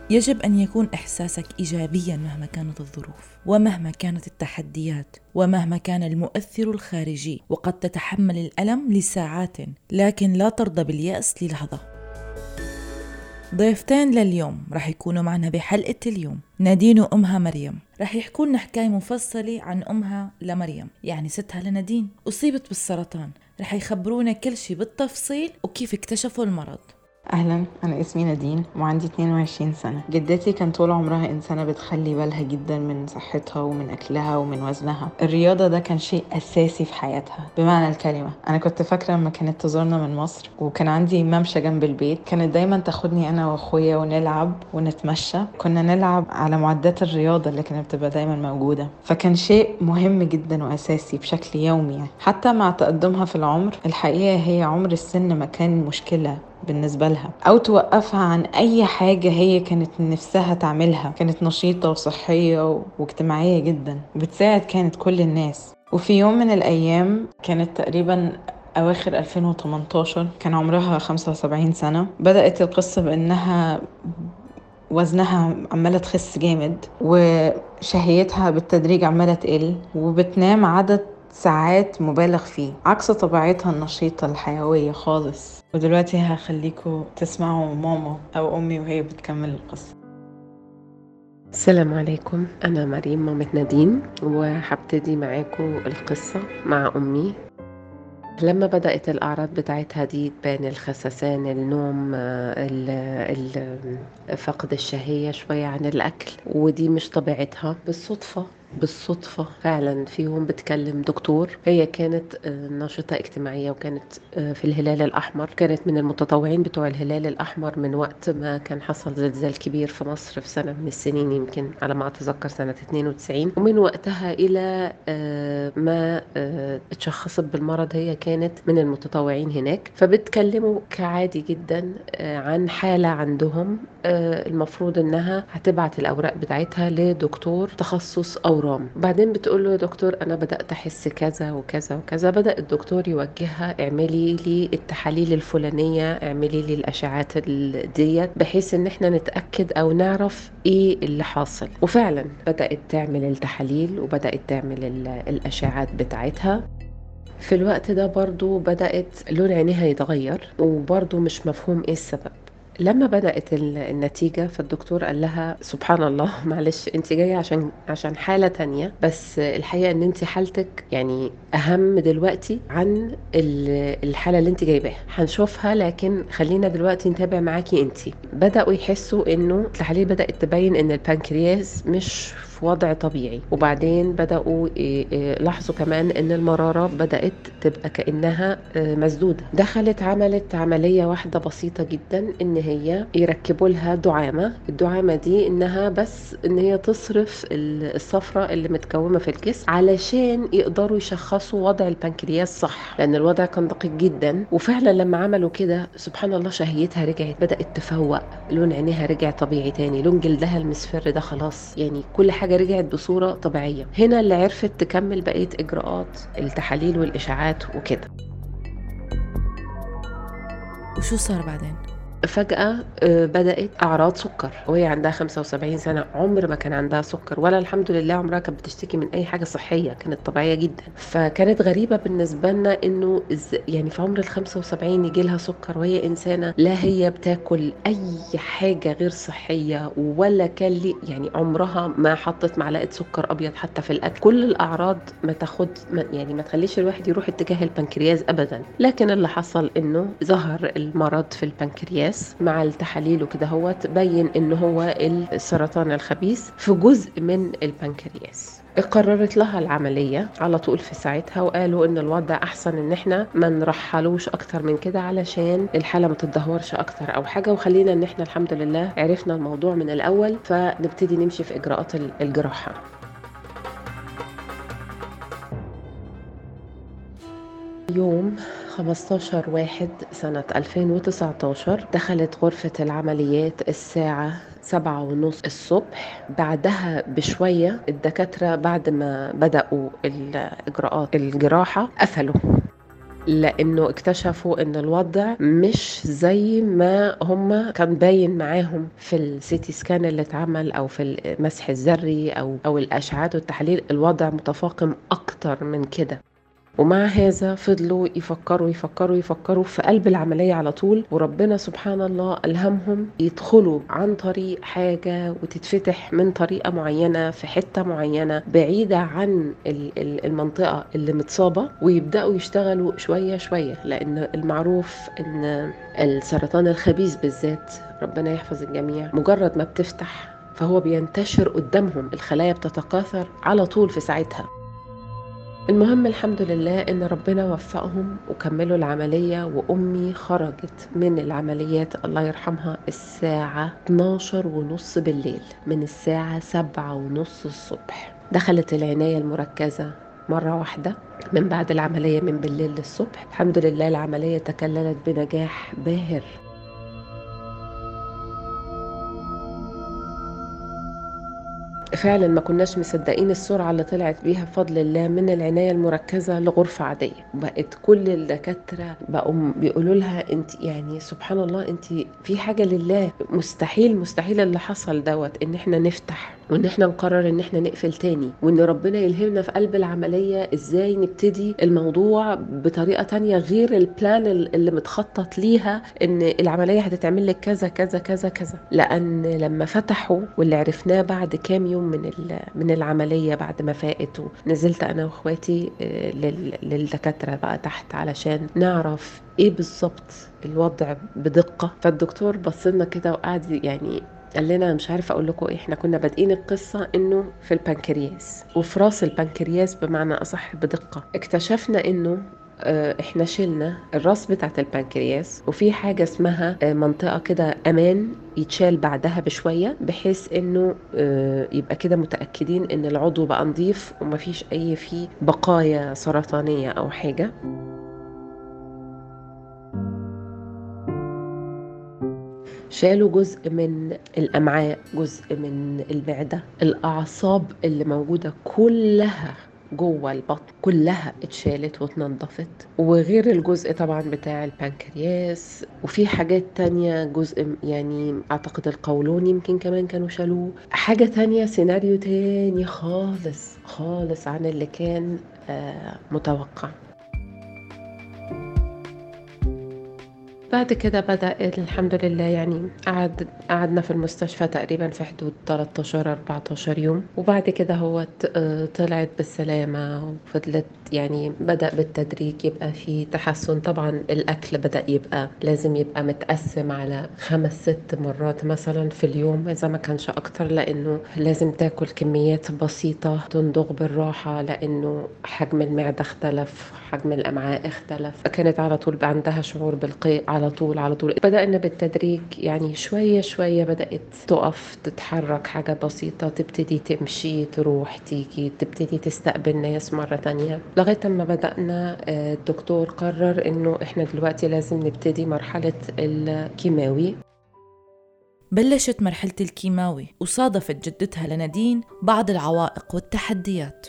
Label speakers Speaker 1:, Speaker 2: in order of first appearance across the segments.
Speaker 1: يجب أن يكون إحساسك إيجابيا مهما كانت الظروف ومهما كانت التحديات ومهما كان المؤثر الخارجي وقد تتحمل الألم لساعات لكن لا ترضى باليأس للحظة ضيفتين لليوم رح يكونوا معنا بحلقة اليوم نادين وأمها مريم رح يحكوا لنا حكاية مفصلة عن أمها لمريم يعني ستها لنادين أصيبت بالسرطان رح يخبرونا كل شي بالتفصيل وكيف اكتشفوا المرض
Speaker 2: أهلا أنا اسمي نادين وعندي 22 سنة جدتي كان طول عمرها إنسانة بتخلي بالها جدا من صحتها ومن أكلها ومن وزنها الرياضة ده كان شيء أساسي في حياتها بمعنى الكلمة أنا كنت فاكرة لما كانت تزورنا من مصر وكان عندي ممشى جنب البيت كانت دايما تاخدني أنا وأخويا ونلعب ونتمشى كنا نلعب على معدات الرياضة اللي كانت بتبقى دايما موجودة فكان شيء مهم جدا وأساسي بشكل يومي يعني. حتى مع تقدمها في العمر الحقيقة هي عمر السن ما كان مشكلة بالنسبة لها أو توقفها عن أي حاجة هي كانت نفسها تعملها كانت نشيطة وصحية واجتماعية جدا بتساعد كانت كل الناس وفي يوم من الأيام كانت تقريبا أواخر 2018 كان عمرها 75 سنة بدأت القصة بأنها وزنها عمالة تخس جامد وشهيتها بالتدريج عمالة تقل وبتنام عدد ساعات مبالغ فيه عكس طبيعتها النشيطة الحيوية خالص ودلوقتي هخليكم تسمعوا ماما أو أمي وهي بتكمل القصة
Speaker 3: السلام عليكم أنا مريم مامة نادين وهبتدي معاكم القصة مع أمي لما بدأت الأعراض بتاعتها دي تبان الخسسان النوم ال ال فقد الشهية شوية عن الأكل ودي مش طبيعتها بالصدفة بالصدفة فعلا في يوم بتكلم دكتور هي كانت ناشطة اجتماعية وكانت في الهلال الأحمر كانت من المتطوعين بتوع الهلال الأحمر من وقت ما كان حصل زلزال كبير في مصر في سنة من السنين يمكن على ما أتذكر سنة 92 ومن وقتها إلى ما اتشخصت بالمرض هي كانت من المتطوعين هناك فبتكلموا كعادي جدا عن حالة عندهم المفروض انها هتبعت الاوراق بتاعتها لدكتور تخصص اورام بعدين بتقول له يا دكتور انا بدات احس كذا وكذا وكذا بدا الدكتور يوجهها اعملي لي التحاليل الفلانيه اعملي لي الاشعات ديت بحيث ان احنا نتاكد او نعرف ايه اللي حاصل وفعلا بدات تعمل التحاليل وبدات تعمل الاشعات بتاعتها في الوقت ده برضو بدأت لون عينيها يتغير وبرضو مش مفهوم ايه السبب لما بدأت النتيجة فالدكتور قال لها سبحان الله معلش انت جاية عشان عشان حالة تانية بس الحقيقة ان انت حالتك يعني اهم دلوقتي عن الحالة اللي انت جايباها هنشوفها لكن خلينا دلوقتي نتابع معاكي انت بدأوا يحسوا انه التحاليل بدأت تبين ان البنكرياس مش في وضع طبيعي وبعدين بدأوا لاحظوا كمان ان المرارة بدأت تبقى كأنها مسدودة دخلت عملت عملية واحدة بسيطة جدا ان هي يركبوا لها دعامة الدعامة دي انها بس ان هي تصرف الصفرة اللي متكومة في الجسم علشان يقدروا يشخصوا وضع البنكرياس صح لان الوضع كان دقيق جدا وفعلا لما عملوا كده سبحان الله شهيتها رجعت بدأت تفوق لون عينيها رجع طبيعي تاني لون جلدها المصفر ده خلاص يعني كل حاجة رجعت بصورة طبيعية هنا اللي عرفت تكمل بقية إجراءات التحاليل والإشاعات وكده
Speaker 1: وشو صار بعدين؟
Speaker 3: فجأة بدأت أعراض سكر وهي عندها 75 سنة عمر ما كان عندها سكر ولا الحمد لله عمرها كانت بتشتكي من أي حاجة صحية كانت طبيعية جدا فكانت غريبة بالنسبة لنا إنه يعني في عمر ال 75 يجي لها سكر وهي إنسانة لا هي بتاكل أي حاجة غير صحية ولا كان لي يعني عمرها ما حطت معلقة سكر أبيض حتى في الأكل كل الأعراض ما تاخد ما يعني ما تخليش الواحد يروح اتجاه البنكرياس أبدا لكن اللي حصل إنه ظهر المرض في البنكرياس مع التحاليل وكده هو تبين ان هو السرطان الخبيث في جزء من البنكرياس قررت لها العملية على طول في ساعتها وقالوا ان الوضع احسن ان احنا ما نرحلوش اكتر من كده علشان الحالة ما تتدهورش اكتر او حاجة وخلينا ان احنا الحمد لله عرفنا الموضوع من الاول فنبتدي نمشي في اجراءات الجراحة يوم 15 واحد سنة 2019 دخلت غرفة العمليات الساعة سبعة ونص الصبح بعدها بشوية الدكاترة بعد ما بدأوا الإجراءات الجراحة قفلوا لانه اكتشفوا ان الوضع مش زي ما هم كان باين معاهم في السيتي سكان اللي اتعمل او في المسح الذري او او الاشعات والتحاليل الوضع متفاقم اكتر من كده ومع هذا فضلوا يفكروا يفكروا يفكروا في قلب العملية على طول وربنا سبحان الله ألهمهم يدخلوا عن طريق حاجة وتتفتح من طريقة معينة في حتة معينة بعيدة عن المنطقة اللي متصابة ويبدأوا يشتغلوا شوية شوية لأن المعروف أن السرطان الخبيث بالذات ربنا يحفظ الجميع مجرد ما بتفتح فهو بينتشر قدامهم الخلايا بتتكاثر على طول في ساعتها المهم الحمد لله ان ربنا وفقهم وكملوا العملية وامي خرجت من العمليات الله يرحمها الساعة 12 ونص بالليل من الساعة 7 ونص الصبح دخلت العناية المركزة مرة واحدة من بعد العملية من بالليل للصبح الحمد لله العملية تكللت بنجاح باهر فعلا ما كناش مصدقين السرعة اللي طلعت بيها بفضل الله من العناية المركزة لغرفة عادية بقت كل الدكاترة بقوا بيقولوا لها انت يعني سبحان الله انت في حاجة لله مستحيل مستحيل اللي حصل دوت ان احنا نفتح وان احنا نقرر ان احنا نقفل تاني وان ربنا يلهمنا في قلب العملية ازاي نبتدي الموضوع بطريقة تانية غير البلان اللي متخطط ليها ان العملية هتتعمل لك كذا كذا كذا كذا لان لما فتحوا واللي عرفناه بعد كام يوم من من العملية بعد ما فاقت ونزلت انا واخواتي آه، للدكاترة بقى تحت علشان نعرف ايه بالظبط الوضع بدقة فالدكتور بصلنا كده وقعد يعني قال لنا مش عارفه اقول لكم ايه احنا كنا بادئين القصه انه في البنكرياس وفي راس البنكرياس بمعنى اصح بدقه اكتشفنا انه آه، احنا شلنا الراس بتاعت البنكرياس وفي حاجة اسمها آه، منطقة كده امان يتشال بعدها بشوية بحيث انه آه، يبقى كده متأكدين ان العضو بقى نظيف ومفيش اي فيه بقايا سرطانية او حاجة شالوا جزء من الامعاء جزء من المعده الاعصاب اللي موجوده كلها جوه البطن كلها اتشالت واتنضفت وغير الجزء طبعا بتاع البنكرياس وفي حاجات تانية جزء يعني اعتقد القولون يمكن كمان كانوا شالوه حاجة تانية سيناريو تاني خالص خالص عن اللي كان آه متوقع بعد كده بدأ الحمد لله يعني قعد قعدنا في المستشفى تقريبا في حدود 13 14 يوم وبعد كده هو آه، طلعت بالسلامة وفضلت يعني بدأ بالتدريج يبقى في تحسن طبعا الأكل بدأ يبقى لازم يبقى متقسم على خمس ست مرات مثلا في اليوم إذا ما كانش أكتر لأنه لازم تاكل كميات بسيطة تندغ بالراحة لأنه حجم المعدة اختلف حجم الأمعاء اختلف كانت على طول عندها شعور بالقيء على طول على طول بدأنا بالتدريج يعني شوية شوية بدأت تقف تتحرك حاجة بسيطة تبتدي تمشي تروح تيجي تبتدي تستقبل ناس مرة تانية لغاية ما بدأنا آه، الدكتور قرر انه احنا دلوقتي لازم نبتدي مرحلة الكيماوي
Speaker 1: بلشت مرحلة الكيماوي وصادفت جدتها لنادين بعض العوائق والتحديات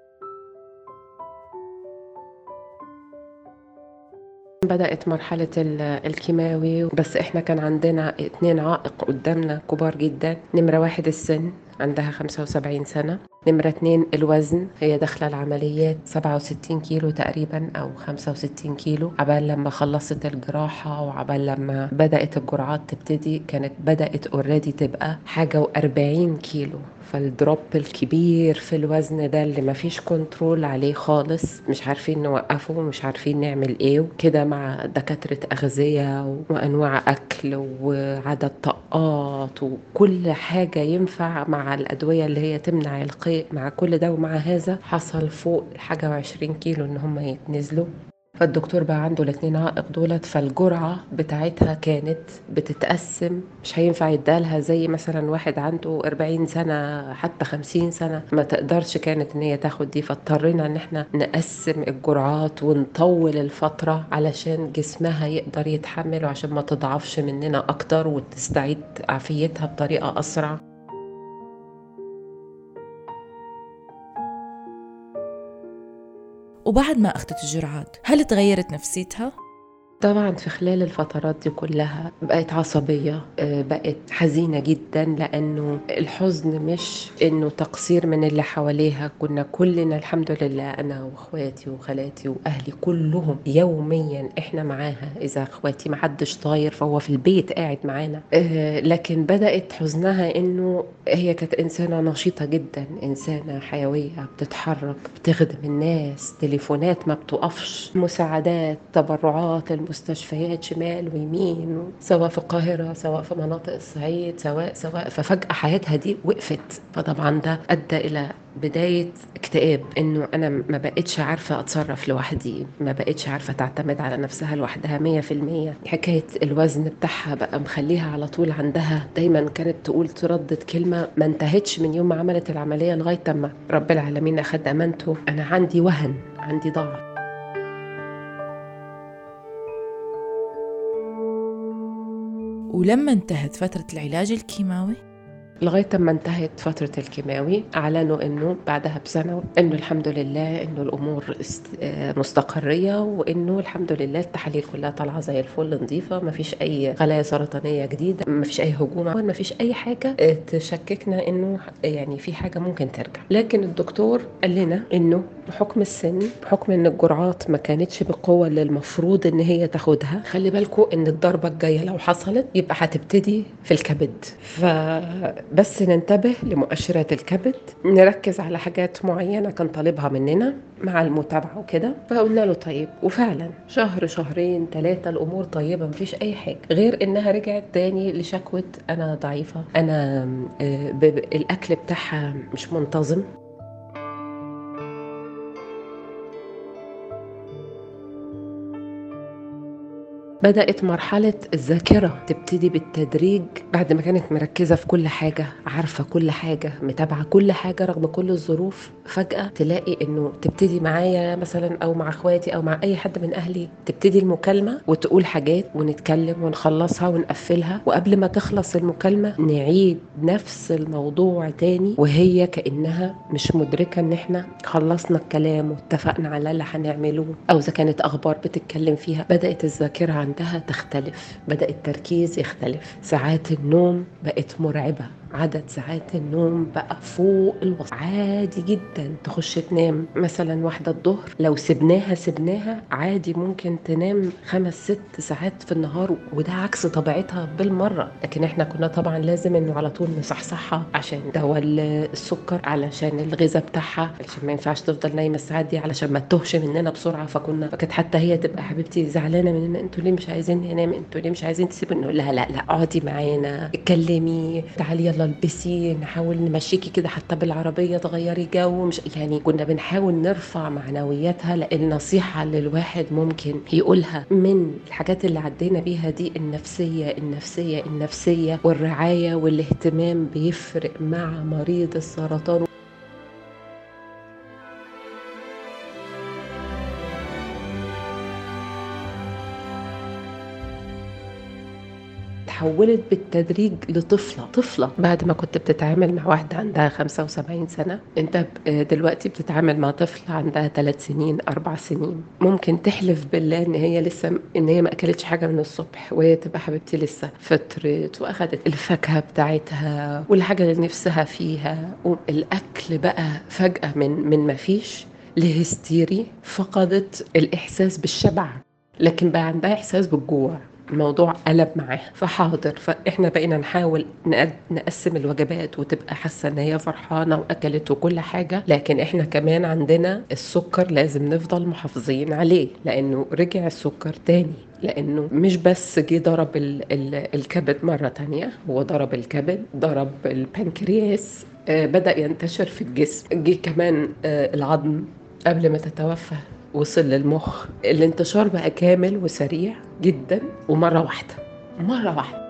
Speaker 3: بدأت مرحلة الكيماوي بس احنا كان عندنا اتنين عائق قدامنا كبار جدا نمرة واحد السن عندها 75 سنة نمرة اتنين الوزن هي داخلة العمليات 67 كيلو تقريبا أو 65 كيلو عبال لما خلصت الجراحة وعبال لما بدأت الجرعات تبتدي كانت بدأت اوريدي تبقى حاجة و40 كيلو فالدروب الكبير في الوزن ده اللي مفيش كنترول عليه خالص مش عارفين نوقفه ومش عارفين نعمل ايه وكده مع دكاترة أغذية وأنواع أكل وعدد طاقات وكل حاجة ينفع مع الأدوية اللي هي تمنع القيء مع كل ده ومع هذا حصل فوق حاجة وعشرين كيلو إن هم يتنزلوا فالدكتور بقى عنده الاثنين عائق دولت فالجرعة بتاعتها كانت بتتقسم مش هينفع يدالها زي مثلا واحد عنده 40 سنة حتى 50 سنة ما تقدرش كانت ان هي تاخد دي فاضطرينا ان احنا نقسم الجرعات ونطول الفترة علشان جسمها يقدر يتحمل وعشان ما تضعفش مننا اكتر وتستعيد عافيتها بطريقة اسرع
Speaker 1: وبعد ما أخذت الجرعات هل تغيرت نفسيتها؟
Speaker 3: طبعا في خلال الفترات دي كلها بقت عصبية آه، بقت حزينة جدا لأنه الحزن مش إنه تقصير من اللي حواليها كنا كلنا الحمد لله أنا وإخواتي وخالاتي وأهلي كلهم يوميا إحنا معاها إذا إخواتي ما حدش طاير فهو في البيت قاعد معانا آه، لكن بدأت حزنها إنه هي كانت إنسانة نشيطة جدا إنسانة حيوية بتتحرك بتخدم الناس تليفونات ما بتقفش مساعدات تبرعات مستشفيات شمال ويمين سواء في القاهرة سواء في مناطق الصعيد سواء سواء ففجأة حياتها دي وقفت فطبعا ده أدى إلى بداية اكتئاب انه انا ما بقتش عارفة اتصرف لوحدي ما بقتش عارفة تعتمد على نفسها لوحدها مية في المية حكاية الوزن بتاعها بقى مخليها على طول عندها دايما كانت تقول تردد كلمة ما انتهتش من يوم ما عملت العملية لغاية ما رب العالمين اخد امانته انا عندي وهن عندي ضعف
Speaker 1: ولما انتهت فترة العلاج الكيماوي
Speaker 3: لغايه ما انتهت فتره الكيماوي اعلنوا انه بعدها بسنه انه الحمد لله انه الامور آه، مستقريه وانه الحمد لله التحاليل كلها طالعه زي الفل نظيفه ما فيش اي خلايا سرطانيه جديده ما فيش اي هجوم ما فيش اي حاجه آه، تشككنا انه يعني في حاجه ممكن ترجع لكن الدكتور قال لنا انه بحكم السن بحكم ان الجرعات ما كانتش بالقوه اللي المفروض ان هي تاخدها خلي بالكم ان الضربه الجايه لو حصلت يبقى هتبتدي في الكبد ف بس ننتبه لمؤشرات الكبد نركز على حاجات معينة كان طالبها مننا مع المتابعة وكده فقلنا له طيب وفعلا شهر شهرين ثلاثة الأمور طيبة مفيش أي حاجة غير إنها رجعت تاني لشكوى أنا ضعيفة أنا آه، الأكل بتاعها مش منتظم بدأت مرحلة الذاكرة تبتدي بالتدريج بعد ما كانت مركزة في كل حاجة عارفة كل حاجة متابعة كل حاجة رغم كل الظروف فجأة تلاقي انه تبتدي معايا مثلا او مع اخواتي او مع اي حد من اهلي تبتدي المكالمة وتقول حاجات ونتكلم ونخلصها ونقفلها وقبل ما تخلص المكالمة نعيد نفس الموضوع تاني وهي كأنها مش مدركة ان احنا خلصنا الكلام واتفقنا على اللي هنعمله او اذا كانت اخبار بتتكلم فيها بدأت الذاكرة عندها تختلف بدأ التركيز يختلف ساعات النوم بقت مرعبة عدد ساعات النوم بقى فوق الوصف عادي جدا تخش تنام مثلا واحدة الظهر لو سبناها سبناها عادي ممكن تنام خمس ست ساعات في النهار وده عكس طبيعتها بالمرة لكن احنا كنا طبعا لازم انه على طول نصحصحها عشان دواء السكر علشان الغذاء بتاعها علشان ما ينفعش تفضل نايمة الساعات دي علشان ما تتوهش مننا بسرعة فكنا فكانت حتى هي تبقى حبيبتي زعلانة مننا انتوا ليه مش عايزين ننام انتوا ليه مش عايزين تسيبوا نقول لها لا لا اقعدي معانا اتكلمي تعالي يلا البسي نحاول نمشيكي كده حتى بالعربيه تغيري جو مش يعني كنا بنحاول نرفع معنوياتها لان نصيحه للواحد ممكن يقولها من الحاجات اللي عدينا بيها دي النفسيه النفسيه النفسيه والرعايه والاهتمام بيفرق مع مريض السرطان تحولت بالتدريج لطفلة طفلة بعد ما كنت بتتعامل مع واحدة عندها 75 سنة انت دلوقتي بتتعامل مع طفلة عندها 3 سنين 4 سنين ممكن تحلف بالله ان هي لسه ان هي ما اكلتش حاجة من الصبح وهي تبقى حبيبتي لسه فطرت واخدت الفاكهة بتاعتها والحاجة اللي نفسها فيها والاكل بقى فجأة من من ما فيش لهستيري فقدت الاحساس بالشبع لكن بقى عندها احساس بالجوع الموضوع قلب معاه فحاضر فاحنا بقينا نحاول نقسم الوجبات وتبقى حاسه ان هي فرحانه واكلت وكل حاجه لكن احنا كمان عندنا السكر لازم نفضل محافظين عليه لانه رجع السكر تاني لانه مش بس جه ضرب ال ال الكبد مره تانية هو ضرب الكبد ضرب البنكرياس آه بدا ينتشر في الجسم جه كمان آه العظم قبل ما تتوفى وصل للمخ الانتشار بقى كامل وسريع جدا ومرة واحدة مرة واحدة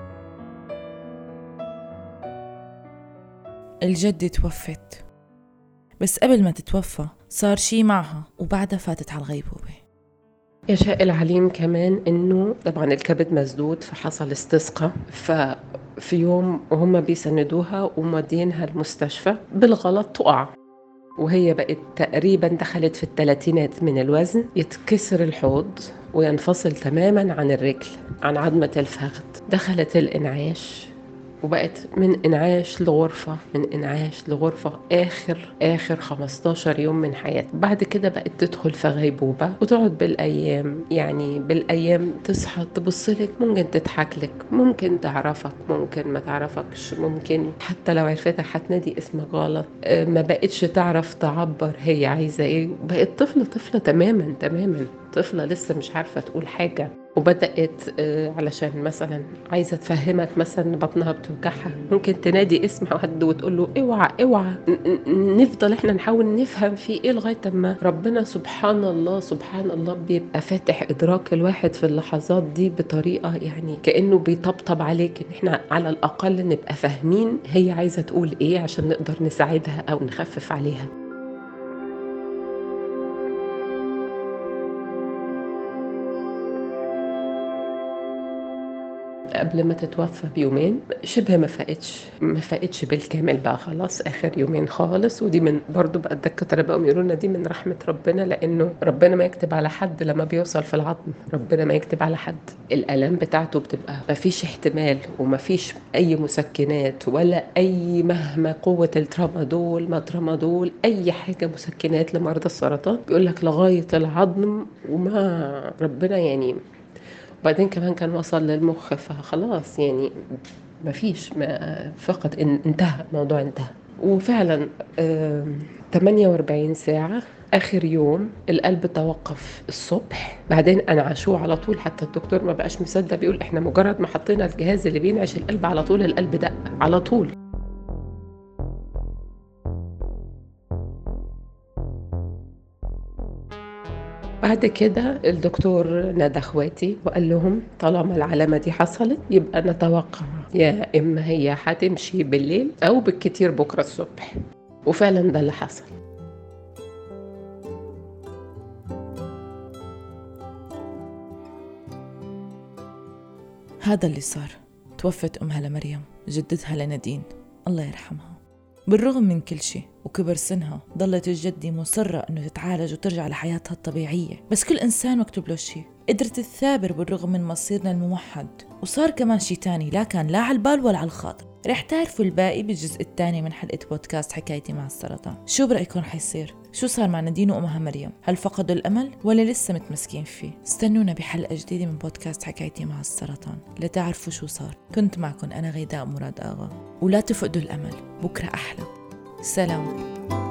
Speaker 1: الجدة توفت بس قبل ما تتوفى صار شي معها وبعدها فاتت على الغيبوبة
Speaker 3: يشاء العليم كمان انه طبعا الكبد مسدود فحصل استسقاء ففي يوم وهم بيسندوها ومودينها المستشفى بالغلط تقع وهي بقت تقريبا دخلت في الثلاثينات من الوزن يتكسر الحوض وينفصل تماما عن الرجل عن عظمة الفخذ دخلت الإنعاش وبقت من انعاش لغرفة من انعاش لغرفة آخر آخر 15 يوم من حياتها بعد كده بقت تدخل في غيبوبة وتقعد بالأيام يعني بالأيام تصحى تبصلك ممكن تضحك لك ممكن تعرفك ممكن ما تعرفكش ممكن حتى لو عرفتك هتنادي اسمك غلط آه، ما بقتش تعرف تعبر هي عايزة ايه بقت طفلة طفلة تماما تماما طفلة لسه مش عارفة تقول حاجة وبدأت آه، علشان مثلا عايزة تفهمك مثلا بطنها بتوجعها ممكن تنادي اسم حد وتقول له اوعى اوعى نفضل احنا نحاول نفهم في ايه لغاية ما ربنا سبحان الله سبحان الله بيبقى فاتح ادراك الواحد في اللحظات دي بطريقة يعني كأنه بيطبطب عليك ان احنا على الاقل نبقى فاهمين هي عايزة تقول ايه عشان نقدر نساعدها او نخفف عليها قبل ما تتوفى بيومين شبه ما فاقتش ما فاقتش بالكامل بقى خلاص اخر يومين خالص ودي من برضو بقى الدكاتره بقوا يقولوا لنا دي من رحمه ربنا لانه ربنا ما يكتب على حد لما بيوصل في العظم ربنا ما يكتب على حد الالام بتاعته بتبقى ما فيش احتمال وما فيش اي مسكنات ولا اي مهما قوه الترامادول ما ترامادول اي حاجه مسكنات لمرضى السرطان بيقول لك لغايه العظم وما ربنا يعني وبعدين كمان كان وصل للمخ فخلاص يعني ما فيش ما فقط انتهى الموضوع انتهى وفعلا 48 ساعة آخر يوم القلب توقف الصبح بعدين أنعشوه على طول حتى الدكتور ما بقاش مصدق بيقول إحنا مجرد ما حطينا الجهاز اللي بينعش القلب على طول القلب دق على طول بعد كده الدكتور نادى اخواتي وقال لهم طالما العلامه دي حصلت يبقى نتوقع يا اما هي هتمشي بالليل او بالكتير بكره الصبح وفعلا ده اللي حصل
Speaker 1: هذا اللي صار توفت أمها لمريم جدتها لنادين الله يرحمها بالرغم من كل شيء وكبر سنها ضلت الجدة مصرة انه تتعالج وترجع لحياتها الطبيعية بس كل انسان مكتوب له شيء قدرت تثابر بالرغم من مصيرنا الموحد وصار كمان شيء تاني لا كان لا على البال ولا على الخاطر رح تعرفوا الباقي بالجزء الثاني من حلقة بودكاست حكايتي مع السرطان شو برأيكم حيصير؟ شو صار مع نادين وأمها مريم؟ هل فقدوا الأمل ولا لسه متمسكين فيه؟ استنونا بحلقة جديدة من بودكاست حكايتي مع السرطان لتعرفوا شو صار كنت معكم أنا غيداء مراد آغا ولا تفقدوا الأمل بكرة أحلى سلام